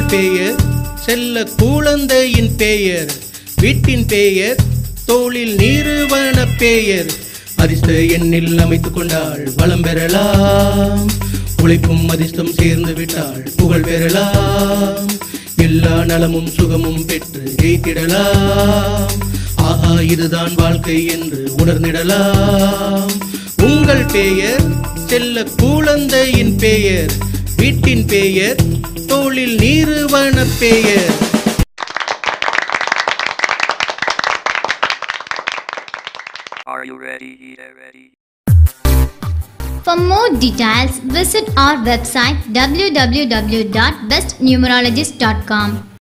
உங்கள் பெயர் செல்ல குழந்தையின் பெயர் வீட்டின் பெயர் தோளில் நிறுவன பெயர் அதிர்ஷ்ட எண்ணில் அமைத்துக் கொண்டால் வளம் பெறலாம் உழைப்பும் அதிர்ஷ்டம் சேர்ந்து விட்டால் புகழ் பெறலாம் எல்லா நலமும் சுகமும் பெற்று ஜெயித்திடலாம் ஆஹா இதுதான் வாழ்க்கை என்று உணர்ந்திடலாம் உங்கள் பெயர் செல்ல குழந்தையின் பெயர் வீட்டின் பெயர் தோளில் நிறுவன பெயர் Are you ready? Get ready. For more details, visit our website www.bestnumerologist.com.